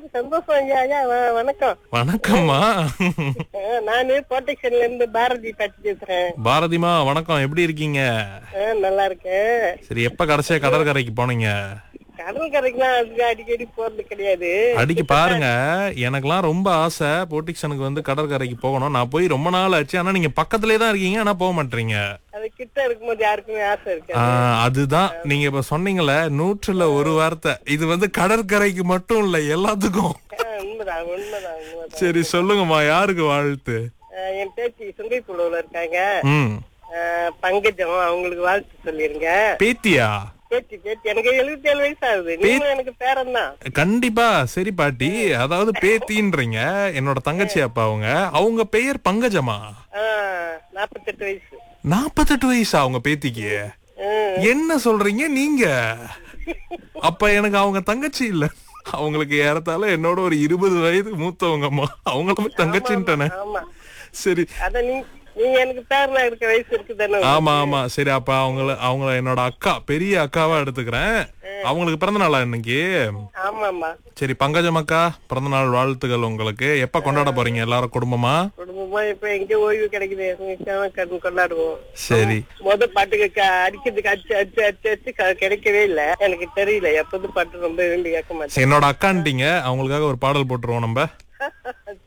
சந்தோஷம் ஐயா ஐயா வ- வணக்கம் வணக்கம்மா அஹ், நானு ப்ரொடெக்ஷன்ல இருந்து பாரதி பேச்சு பேசுறேன் பாரதிமா வணக்கம் எப்படி இருக்கீங்க அஹ், நல்லா இருக்கேன் சரி எப்ப கடைசியா கடற்கரைக்கு போனீங்க கடல் கரைக்குலாம் அதுக்கு அடிக்கடி போறது கிடையாது அடிக்கு பாருங்க எனக்கெல்லாம் ரொம்ப ஆசை போட்டிக்ஷனுக்கு வந்து கடற்கரைக்கு போகணும் நான் போய் ரொம்ப நாள் ஆச்சு ஆனா நீங்க பக்கத்துலயே தான் இருக்கீங்க ஆனா போக மாட்டீங்க அது கிட்ட இருக்கும்போது யாருக்குமே ஆசை இருக்கு ஆஹ், அதுதான் நீங்க இப்ப சொன்னீங்கல்ல நூற்றுல ஒரு வார்த்தை இது வந்து கடற்கரைக்கு மட்டும் இல்ல எல்லாத்துக்கும் அஹ், உண்மைதான் உண்மைதான் உண்மைதான் சரி சொல்லுங்கம்மா யாருக்கு வாழ்த்து அஹ், என் பேத்தி சுங்கை குழுவுல இருக்காங்க ம் அஹ், பங்கஜம் அவங்களுக்கு வாழ்த்து சொல்லிருங்க பேத்தியா பேத்தி பேத்தி எனக்கு எழுபத்தி ஏழு வயசு ஆகுது நீங்களும் எனக்கு பேரன் தான் கண்டிப்பா சரி பாட்டி அதாவது பேத்தின்றீங்க என்னோட தங்கச்சி அப்பா அவங்க அவங்க பெயர் பங்கஜமா நாப்பத்தெட்டு வயசு நாப்பத்தெட்டு வயசா அவங்க பேத்திக்கு அஹ், என்ன சொல்றீங்க நீங்க அப்ப எனக்கு அவங்க தங்கச்சி இல்ல அவங்களுக்கு ஏறத்தால என்னோட ஒரு இருபது வயது மூத்தவங்கம்மா அவங்கள போய் தங்கச்சின்ட்டானே ஆமா சரி அத நீ நீங்க எனக்கு பேரனா இருக்க வயசு இருக்குதானே ஆமா ஆமா சரி அப்ப அவங்கள அவங்கள என்னோட அக்கா பெரிய அக்காவா எடுத்துக்கிறேன் அவங்களுக்கு பிறந்த நாளா இன்னைக்கு ஆமாமா சரி பங்கஜம் அக்கா பிறந்த நாள் வாழ்த்துக்கள் உங்களுக்கு எப்ப கொண்டாட போறீங்க எல்லாரும் குடும்பமா குடும்பமா இப்ப எங்க ஓய்வு கிடைக்குது எங்க கடன் கொண்டாடுவோம் சரி முத பாட்டுக்கு க- அடிக்கிறதுக்கு அடிச்சு அடிச்சு அடிச்சு அடிச்சு க- கிடைக்கவே இல்ல எனக்கு தெரியல எப்போது பாட்டு ரொம்ப விரும்பி கேட்க மாட்டேன் என்னோட அக்கான்ட்டீங்க அவங்களுக்காக ஒரு பாடல் போட்டுருவோம் நம்ம